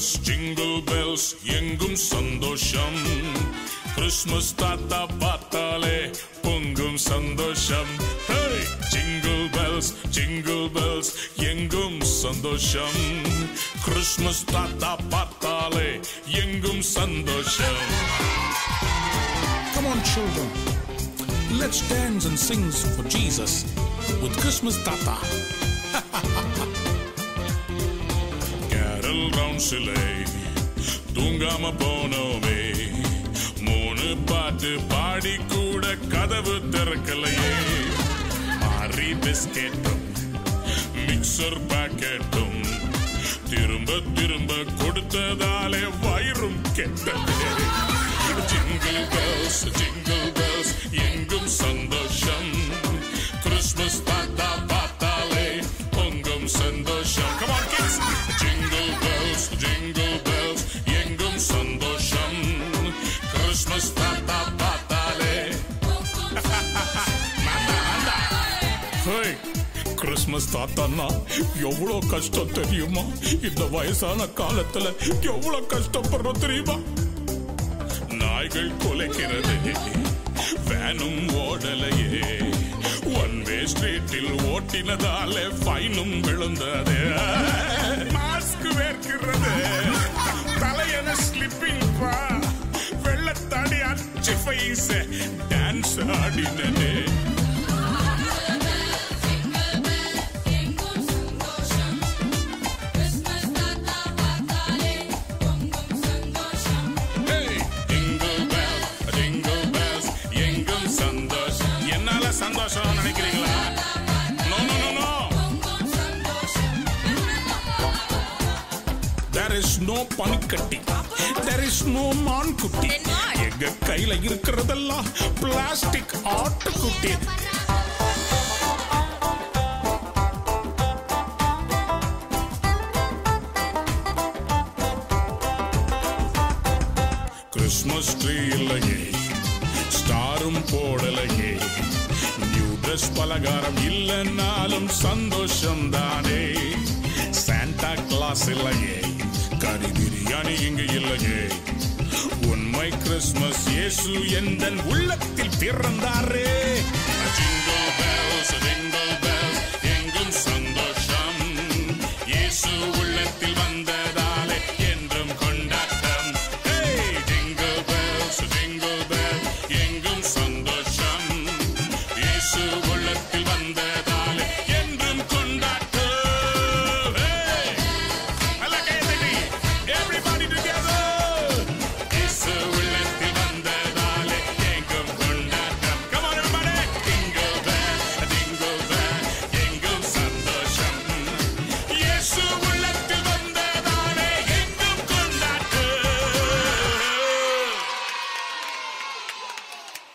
Bells jingle bells எங்கும் சந்தோஷம் Christmas தாத்தா பார்த்தாலே பொங்கும் சந்தோஷம் ஜிங்கிள் பெல்ஸ் ஜிங்கிள் பெல்ஸ் எங்கும் சந்தோஷம் கிறிஸ்மஸ் தாத்தா பார்த்தாலே எங்கும் சந்தோஷம் Come on, children. Let's dance and sing for Jesus with Christmas Tata. Carol ரவுண்ட்ஸிலே தூங்காம போனோமே மூணு பாட்டு பாடி கூட கதவு திறக்கலையே மாறி பிஸ்கெட்டும் மிக்சர் பாக்கெட்டும் திரும்ப திரும்ப கொடுத்ததாலே வயிறும் கெட்டது ஜிங்கிள் பெல்ஸ் ஜிங்கிள் பெல்ஸ் எங்கும் சந்தோஷம் கிறிஸ்மஸ் தாத்தா பார்த்தாலே பொங்கும் சந்தோஷம் Come on, kids. Jingle bells, jingle bells, எங்கும் சந்தோஷம் கிறிஸ்மஸ் தாத்தா பார்த்தாலே ஹேய் கிறிஸ்மஸ் தாத்தான்னா எவ்வளோ கஷ்டம் தெரியுமா இந்த வயசான காலத்துல எவ்வளோ கஷ்டப்படுறோம் தெரியுமா நாய்கள் கொலைக்கிறது வேனும் ஓடலையே ஒன் வே ஸ்ட்ரீட்டில் ஓட்டினதாலே ஃபைனும் விழுந்தது மாஸ்க் வேர்க்கிறது தலையன ஸ்லிப்பிங் பா வெள்ளத்தாடி அச்சு ஃபைஸ் டான்ஸ் ஆடினே Hey, jingle bell, jingle bells, எங்கும் சந்தோஷம் என்னால சந்தோஷம் நினைக்கிறீங்களா no no no no There is no பனிக்கட்டி There is no மான்குட்டி Then what? எங்க கையில இருக்கிறதெல்லாம் பிளாஸ்டிக் ஆட்டுக்குட்டி கிறிஸ்மஸ் ட்ரீ இல்லையே ஸ்டாரும் போடலையே நியூ ட்ரெஸ் பலகாரம் இல்லைன்னாலும் சந்தோஷம் தானே சாண்டா கிளாஸ் இல்லையே கறி பிரியாணி இங்கு இல்லையே உண்மை கிறிஸ்மஸ் இயேசு எந்த உள்ளத்தில் பிறந்தாரே ஜிங்கிள் பெல்ஸ்